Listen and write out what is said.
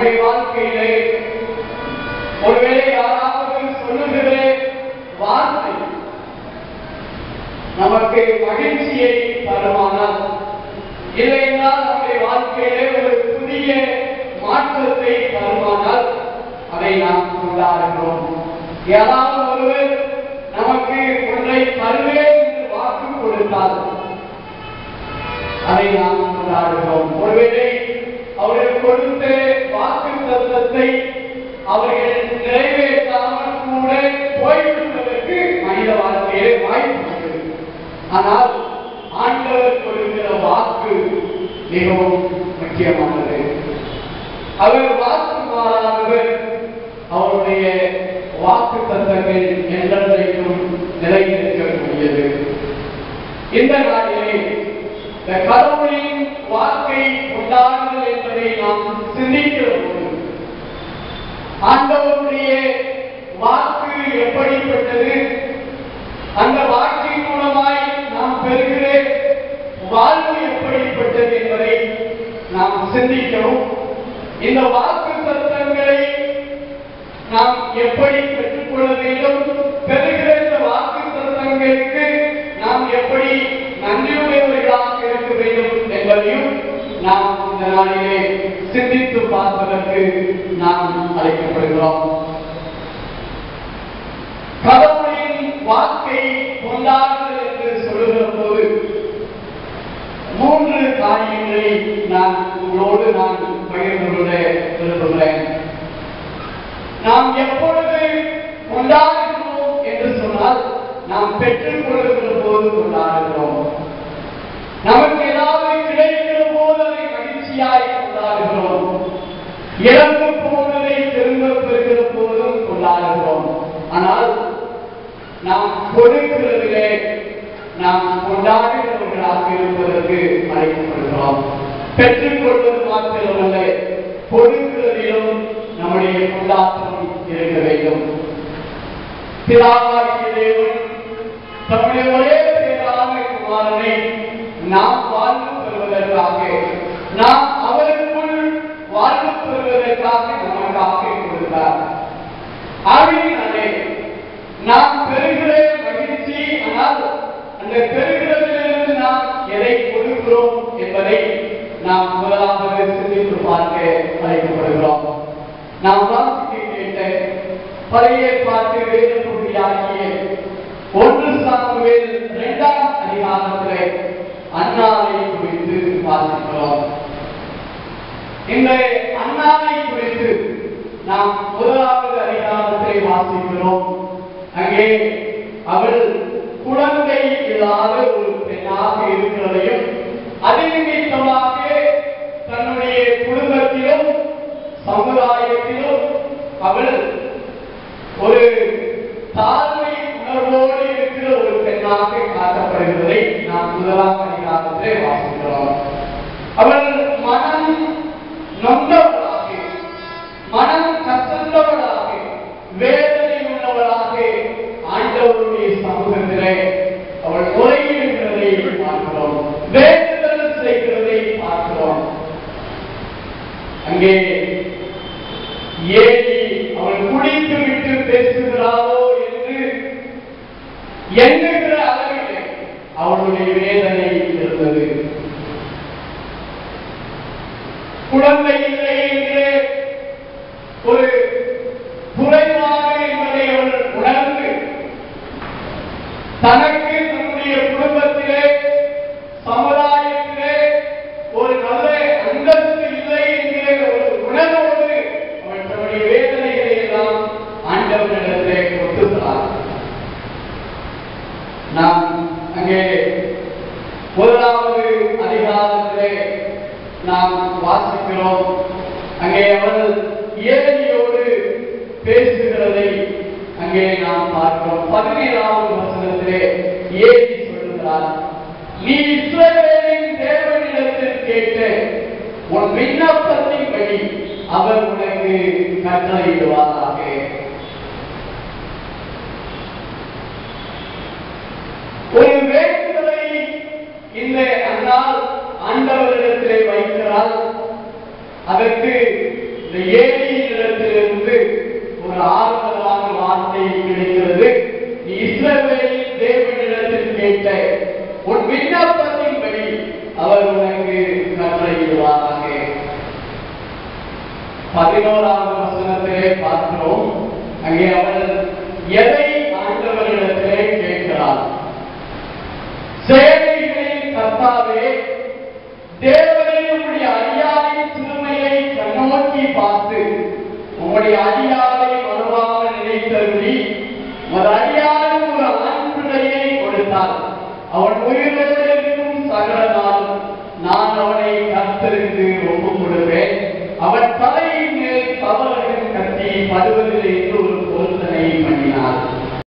நம்முடைய வாழ்க்கையிலே ஒருவேளை யாராவது சொல்லுகிற வார்த்தை நமக்கு மகிழ்ச்சியை தருமானால் இல்லையென்றால் நம்முடைய வாழ்க்கையிலே ஒரு புதிய மாற்றத்தை தருமானால் அதை நாம் கொண்டாடுகிறோம் யாராவது ஒருவர் நமக்கு ஒன்றை தருவேன் என்று வாக்கு கொடுத்தால் அதை நாம் கொண்டாடுகிறோம் ஒருவேளை அவர்கள் கொடுத்த வாக்கு தத்துவத்தை அவர்கள் நிறைவேற்றாமல் கூட போய்விடுவதற்கு மனித வாழ்க்கையிலே வாய்ப்பு உண்டு. ஆனால் ஆண்டவர் கொடுக்கிற வாக்கு மிகவும் முக்கியமானது அவர் வாக்கு மாறாதவர் அவருடைய வாக்கு தத்தங்கள் என்றென்றைக்கும் நிலைநிற்கக்கூடியது இந்த நாளிலே இந்த கடவுளின் வாக்கை கொண்டாடுதல் என்பதை நாம் சிந்திக்கிற போது ஆண்டவருடைய வாக்கு எப்படிப்பட்டது அந்த வாக்கின் மூலமாய் நாம் பெறுகிற வாழ்வு எப்படிப்பட்டது என்பதை நாம் சிந்திக்கவும் இந்த வாக்கு தத்தங்களை நாம் எப்படி பெற்றுக்கொள்ள வேண்டும் பெறுகிற இந்த வாக்கு தத்தங்களுக்கு நாம் எப்படி நன்றியுடையவர்களாக இருக்க வேண்டும் என்பதையும் நாம் இந்த நாளிலே சிந்தித்து பார்ப்பதற்கு நாம் அழைக்கப்படுகிறோம் கடவுளின் வாக்கை கொண்டாடுதல் என்று சொல்லுகிற போது மூன்று காரியங்களை நான் உங்களோடு நான் பகிர்ந்து கொள்ள விரும்புகிறேன் நாம் எப்பொழுது கொண்டாடுகிறோம் என்று சொன்னால் நாம் பெற்றுக் கொள்ளுகிற போது கொண்டாடுகிறோம் நமக்கு ஏதாவது கிடைக்கிற போது அதை மகிழ்ச்சியாய் கொண்டாடுகிறோம் இழந்து போனதை திரும்ப பெறுகிற போதும் கொண்டாடுகிறோம் ஆனால் நாம் கொடுக்கிறதிலே நாம் கொண்டாடுகிறவர்களாக இருப்பதற்கு அழைக்கப்படுகிறோம் பெற்றுக்கொள்வது மாத்திரமல்ல கொடுக்கிறதிலும் நம்முடைய கொண்டாட்டம் இருக்க வேண்டும் பிதாவாகிய தேவன் தம்முடைய ஒரே பேரான குமாரனை நாம் வாழ்வு பெறுவதற்காக நாம் அவருக்குள் வாழ்வு பெறுவதற்காக நமக்காக கொடுத்தார் ஆகையினாலே நாம் பெறுகிற மகிழ்ச்சி ஆனால் அந்த பெறுகிறதிலிருந்து நாம் எதை கொடுக்கிறோம் என்பதை நாம் முதலாவது சிந்தித்து பார்க்க அழைக்கப்படுகிறோம் நாம் வாசிக்க கேட்ட பழைய பாட்டு வேத பகுதியாகிய ஒன்று சாமுவேல் இரண்டாம் அதிகாரத்திலே அண்ணாவை குறித்து வாசிக்கிறோம் இந்த அண்ணாவை குறித்து நாம் முதலாவது அதிகாரத்தை வாசிக்கிறோம் அங்கே அவள் குழந்தை இல்லாத ஒரு பெண்ணாக இருக்கிறதையும் அது நிமித்தமாக தன்னுடைய குடும்பத்திலும் சமுதாயத்திலும் அவள் ஒரு தாழ்மை உணர்வோடு இருக்கிற ஒரு பெண்ணாக காட்டப்படுகிறதை நாம் முதலாம் அதிகாரத்திலே வாசிக்கிறோம் அவள் மனம் நொந்தவளாக மனம் கசந்தவளாக வேதனை உள்ளவளாக ஆண்டவருடைய சமூகத்திலே அவள் முறையிடுகிறதை பார்க்கிறோம் வேண்டுதல் செய்கிறதை பார்க்கிறோம் அங்கே ஏறி அவள் குடித்து விட்டு பேசுகிறாளோ என்று எண்ணுகிற அளவிலே அவளுடைய வேதனை இருந்தது குழந்தை இல்லை என்கிற ஒரு குறைபாடு என்பதை அவள் உணர்ந்து தனக்கு தன்னுடைய குடும்பத்திலே சமுதாயத்திலே ஒரு நல்ல அந்தஸ்து இல்லை என்கிற ஒரு உணர்வோடு அவள் தன்னுடைய வேதனைகளை எல்லாம் ஆண்டவனிடத்திலே கொட்டுகிறார் நாம் அங்கே முதலாவது அதிகாரத்திலே நாம் வாசிக்கிறோம் அங்கே அவள் ஏழையோடு பேசுகிறதை அங்கே நாம் பார்க்கிறோம் பதினேழாவது வசனத்திலே ஏழி சொல்லுகிறார் நீ இஸ்ரவேலின் தேவனிடத்தில் கேட்ட உன் விண்ணப்பத்தின்படி அவர் உனக்கு கட்டளையிடுவாராக ஒரு வேண்டுதலை இந்த அண்ணால் ஆண்டவரிடத்திலே வைக்கிறார் அதற்கு இந்த ஏலியிடத்திலிருந்து ஒரு ஆறுதலான வார்த்தை கிடைக்கிறது நீ இஸ்ரவேலின் தேவனிடத்தில் கேட்ட உன் விண்ணப்பத்தின்படி அவர் உனக்கு கட்டளையிடுவாராக பதினோராவது வசனத்திலே பார்க்கிறோம் அங்கே அவர் எதை ஆண்டவரிடத்திலே கேட்கிறார் சேவைகளின் கர்த்தாவே தேவனே உம்முடைய அடியாரின் சிறுமையை கண்ணோக்கி பார்த்து உம்முடைய அடியாரை வருவாமல் நினைத்தருளி உமது அடியாருக்கு ஒரு ஆண் பிள்ளையை கொடுத்தார் அவன் உயிரோடு இருக்கும் சகல நாளும் நான் அவனை கர்த்தருக்கு ஒப்புக் கொடுப்பேன் அவன் தலையின் மேல் தவறுகள் கட்டி படுவதில்லை என்று